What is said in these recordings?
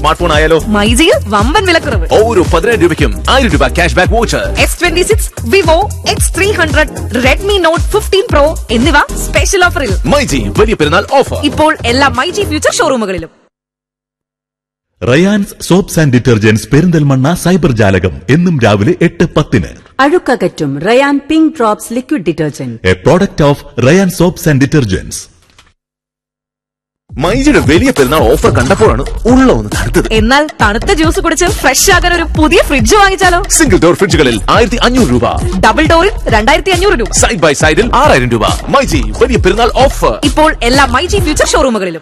smart phone ആയാലോ മൈജിയിൽ വമ്പൻ വിലക്കുറവ് ഓരോ പതിനായിരം രൂപയ്ക്കും ആയിരം രൂപ cash back voucher S twenty six Vivo X three hundred Redmi Note fifteen Pro എന്നിവ സ്പെഷ്യൽ ഓഫറിൽ മൈജി വലിയ പെരുന്നാൾ ഓഫർ ഇപ്പോൾ എല്ലാ മൈജി ഫ്യൂച്ചർ ഷോറൂമുകളിലും Rayans soaps and detergents Perinthalmanna cyber Jalakam എന്നും രാവിലെ എട്ട് പത്തിന് അഴുക്കകറ്റും Rayan pink drops liquid detergent a product of Rayan soaps and detergents മൈജിയുടെ വലിയ പെരുന്നാൾ ഓഫർ കണ്ടപ്പോഴാണ് ഉള്ള ഒന്ന് തടുത്തത് എന്നാൽ തണുത്ത ജ്യൂസ് കുടിച്ച് ഫ്രഷ് ആകാൻ ഒരു പുതിയ ഫ്രിഡ്ജ് വാങ്ങിച്ചാലോ സിംഗിൾ ഡോർ ഫ്രിഡ്ജുകളിൽ ആയിരത്തി അഞ്ഞൂറ് രൂപ ഡബിൾ ഡോറിൽ രണ്ടായിരത്തി അഞ്ഞൂറ് രൂപ സൈഡ് ബൈ സൈഡിൽ ആറായിരം രൂപ മൈജി വലിയ പെരുന്നാൾ ഓഫർ ഇപ്പോൾ എല്ലാ മൈജി ഫ്യൂച്ചർ ഷോറൂമുകളിലും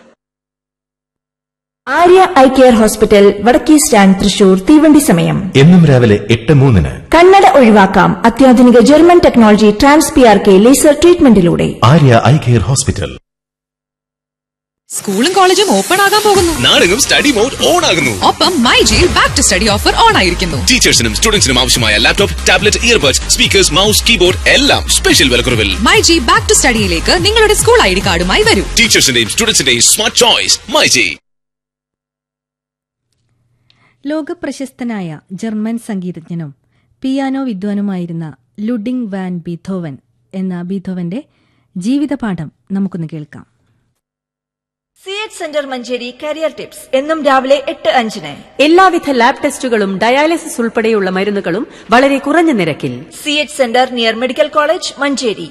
ആര്യ ഐ കെയർ ഹോസ്പിറ്റൽ വടക്കേ സ്റ്റാൻഡ് തൃശൂർ തീവണ്ടി സമയം എന്നും രാവിലെ എട്ട് മൂന്നിന് കണ്ണട ഒഴിവാക്കാം അത്യാധുനിക German technology trans P R K laser ട്രീറ്റ്മെന്റിലൂടെ ആര്യ ഐ കെയർ ഹോസ്പിറ്റൽ സ്കൂളും കോളേജും ഓപ്പൺ ആകാൻ പോകുന്നു നാടെങ്ങും സ്റ്റഡി മോഡ് ഓൺ ആകുന്നു ഒപ്പം മൈ ജിയിൽ back to study offer on ആയിരിക്കുന്നു ടീച്ചേഴ്സിനും സ്റ്റുഡൻസിനും ആവശ്യമായ laptop tablet earbuds speakers mouse keyboard എല്ലാം സ്പെഷ്യൽ വിലക്കുറവിൽ മൈ ജി ബാക്ക് ടു സ്റ്റഡിയിലേക്ക് നിങ്ങളുടെ സ്കൂൾ ഐ ഡി കാർഡുമായി വരൂ ടീച്ചേഴ്സിന്റെയും സ്റ്റുഡൻസിന്റെയും സ്മാർട്ട് ചോയ്സ് മൈജി ലോകപ്രശസ്തനായ ജർമ്മൻ സംഗീതജ്ഞനും പിയാനോ വിദ്വാനുമായിരുന്ന ലുഡിംഗ് വാൻ ബീഥോവൻ എന്ന ബീഥോവന്റെ ജീവിതപാഠം നമുക്കൊന്ന് കേൾക്കാം C H centre Manjeri career tips എന്നും രാവിലെ എട്ട് അഞ്ചിന് എല്ലാവിധ ലാബ് ടെസ്റ്റുകളും ഡയാലിസിസ് ഉൾപ്പെടെയുള്ള മരുന്നുകളും വളരെ കുറഞ്ഞ നിരക്കിൽ C H centre near medical college Manjeri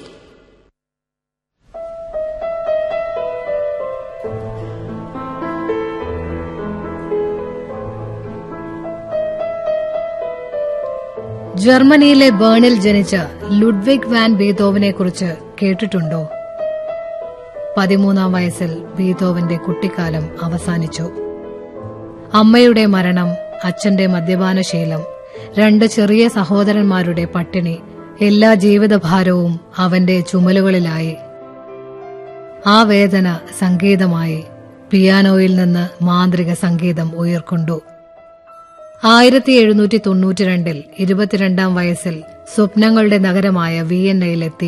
ജർമ്മനിയിലെ ബേണിൽ ജനിച്ച ലുഡ്വിഗ് വാൻ ബീതോവനെ കുറിച്ച് കേട്ടിട്ടുണ്ടോ പതിമൂന്നാം വയസ്സിൽ ബീതോവന്റെ കുട്ടിക്കാലം അവസാനിച്ചു അമ്മയുടെ മരണം അച്ഛന്റെ മദ്യപാനശീലം രണ്ട് ചെറിയ സഹോദരന്മാരുടെ പട്ടിണി എല്ലാ ജീവിതഭാരവും അവന്റെ ചുമലുകളിലായി ആ വേദന സംഗീതമായി പിയാനോയിൽ നിന്ന് മാന്ത്രിക സംഗീതം ഉയർക്കൊണ്ടു ആയിരത്തി എഴുന്നൂറ്റി തൊണ്ണൂറ്റിരണ്ടിൽ ഇരുപത്തിരണ്ടാം വയസ്സിൽ സ്വപ്നങ്ങളുടെ നഗരമായ വിയന്നയിലെത്തി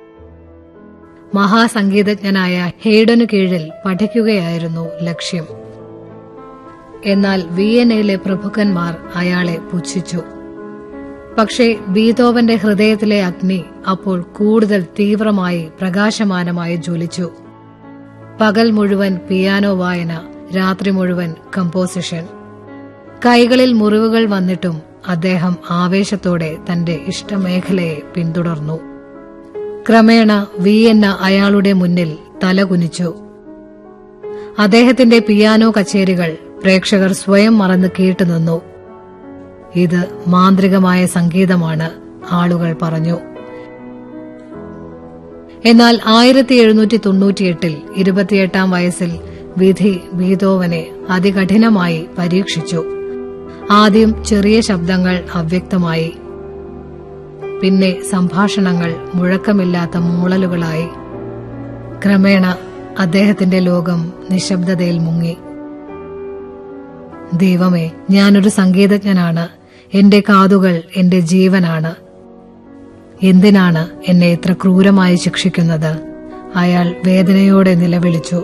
മഹാസംഗീതജ്ഞനായ ഹെയ്ഡനു കീഴിൽ പഠിക്കുകയായിരുന്നു ലക്ഷ്യം എന്നാൽ വിയന്നയിലെ പ്രഭുക്കന്മാർ അയാളെ പുച്ഛിച്ചു പക്ഷേ ബീതോവന്റെ ഹൃദയത്തിലെ അഗ്നി അപ്പോൾ കൂടുതൽ തീവ്രമായി പ്രകാശമാനമായി ജ്വലിച്ചു പകൽ മുഴുവൻ പിയാനോ വായന രാത്രി മുഴുവൻ കമ്പോസിഷൻ കൈകളിൽ മുറിവുകൾ വന്നിട്ടും അദ്ദേഹം ആവേശത്തോടെ തന്റെ ഇഷ്ടമേഖലയെ പിന്തുടർന്നു ക്രമേണ വിയന്ന അയാളുടെ മുന്നിൽ തലകുനിച്ചു അദ്ദേഹത്തിന്റെ പിയാനോ കച്ചേരികൾ പ്രേക്ഷകർ സ്വയം മറന്ന് കേട്ടുനിന്നു ഇത് മാന്ത്രികമായ സംഗീതമാണ് ആളുകൾ പറഞ്ഞു എന്നാൽ ആയിരത്തി എഴുന്നൂറ്റി തൊണ്ണൂറ്റിയെട്ടിൽ ഇരുപത്തിയെട്ടാം വയസ്സിൽ വിധി ബീതോവനെ അതികഠിനമായി പരീക്ഷിച്ചു ആദ്യം ചെറിയ ശബ്ദങ്ങൾ അവ്യക്തമായി പിന്നെ സംഭാഷണങ്ങൾ മുഴക്കമില്ലാത്ത മൂളലുകളായി ക്രമേണ അദ്ദേഹത്തിന്റെ ലോകം നിശബ്ദതയിൽ മുങ്ങി ദൈവമേ ഞാനൊരു സംഗീതജ്ഞനാണ് എന്റെ കാതുകൾ എന്റെ ജീവനാണ് എന്തിനാണ് എന്നെ ഇത്ര ക്രൂരമായി ശിക്ഷിക്കുന്നത് അയാൾ വേദനയോടെ നിലവിളിച്ചു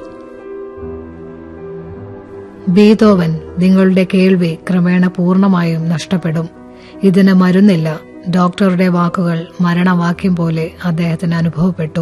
ബീതോവൻ നിങ്ങളുടെ കേൾവി ക്രമേണ പൂർണ്ണമായും നഷ്ടപ്പെടും ഇതിന് മരുന്നില്ല ഡോക്ടറുടെ വാക്കുകൾ മരണവാക്യം പോലെ അദ്ദേഹത്തിന് അനുഭവപ്പെട്ടു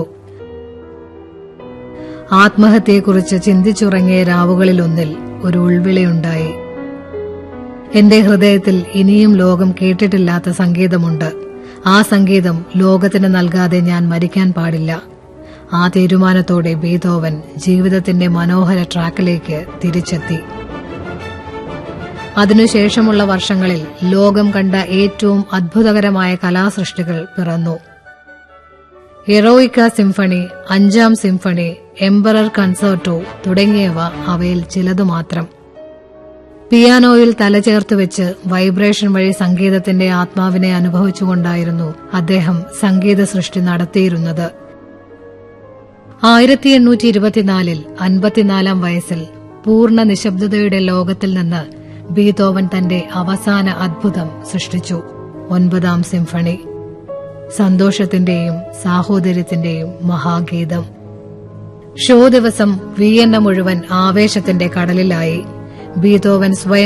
ആത്മഹത്യയെക്കുറിച്ച് ചിന്തിച്ചുറങ്ങിയ രാവുകളിലൊന്നിൽ ഒരു ഉൾവിളിയുണ്ടായി എന്റെ ഹൃദയത്തിൽ ഇനിയും ലോകം കേട്ടിട്ടില്ലാത്ത സംഗീതമുണ്ട് ആ സംഗീതം ലോകത്തിന് നൽകാതെ ഞാൻ മരിക്കാൻ പാടില്ല ആ തീരുമാനത്തോടെ ബീതോവൻ ജീവിതത്തിന്റെ മനോഹര ട്രാക്കിലേക്ക് തിരിച്ചെത്തി അതിനുശേഷമുള്ള വർഷങ്ങളിൽ ലോകം കണ്ട ഏറ്റവും അത്ഭുതകരമായ കലാസൃഷ്ടികൾ പിറന്നു ഹെറോയിക്ക സിംഫണി അഞ്ചാം സിംഫണി എംബറർ കൺസേർട്ടോ തുടങ്ങിയവ അവയിൽ ചിലതു മാത്രം പിയാനോയിൽ തലചേർത്ത് വെച്ച് വൈബ്രേഷൻ വഴി സംഗീതത്തിന്റെ ആത്മാവിനെ അനുഭവിച്ചുകൊണ്ടായിരുന്നു അദ്ദേഹം സംഗീത സൃഷ്ടി നടത്തിയിരുന്നത് ആയിരത്തി എണ്ണൂറ്റി ഇരുപത്തിനാലിൽ അൻപത്തിനാലാം വയസ്സിൽ പൂർണ്ണ നിശബ്ദതയുടെ ലോകത്തിൽ നിന്ന് ബീതോവൻ തന്റെ അവസാന അദ്ഭുതം സൃഷ്ടിച്ചു ഒൻപതാം സിംഫണി സന്തോഷത്തിന്റെയും സാഹോദര്യത്തിന്റെയും മഹാഗീതം ഷോ ദിവസം വിയന്ന മുഴുവൻ ആവേശത്തിന്റെ കടലിലായി ബീതോവൻ സ്വയം